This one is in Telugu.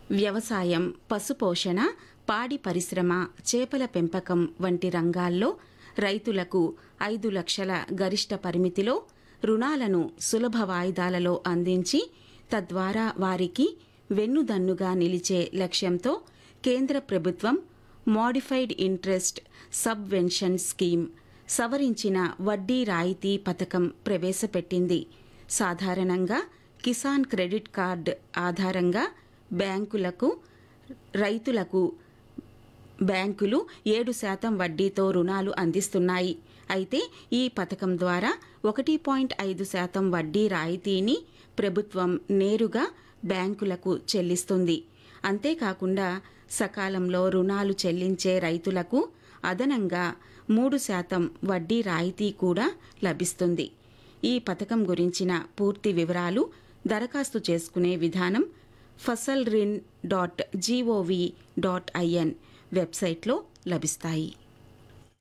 వ్యవసాయం పశుపోషణ పాడి పరిశ్రమ చేపల పెంపకం వంటి రంగాల్లో రైతులకు ఐదు లక్షల గరిష్ట పరిమితిలో రుణాలను సులభ వాయిదాలలో అందించి తద్వారా వారికి వెన్నుదన్నుగా నిలిచే లక్ష్యంతో కేంద్ర ప్రభుత్వం మోడిఫైడ్ ఇంట్రెస్ట్ సబ్వెన్షన్ స్కీమ్ సవరించిన వడ్డీ రాయితీ పథకం ప్రవేశపెట్టింది సాధారణంగా కిసాన్ క్రెడిట్ కార్డ్ ఆధారంగా బ్యాంకులకు రైతులకు బ్యాంకులు ఏడు శాతం వడ్డీతో రుణాలు అందిస్తున్నాయి అయితే ఈ పథకం ద్వారా ఒకటి పాయింట్ ఐదు శాతం వడ్డీ రాయితీని ప్రభుత్వం నేరుగా బ్యాంకులకు చెల్లిస్తుంది అంతేకాకుండా సకాలంలో రుణాలు చెల్లించే రైతులకు అదనంగా మూడు శాతం వడ్డీ రాయితీ కూడా లభిస్తుంది ఈ పథకం గురించిన పూర్తి వివరాలు దరఖాస్తు చేసుకునే విధానం Fasal Rin dot G O V dot I N వెబ్సైట్లో లభిస్తాయి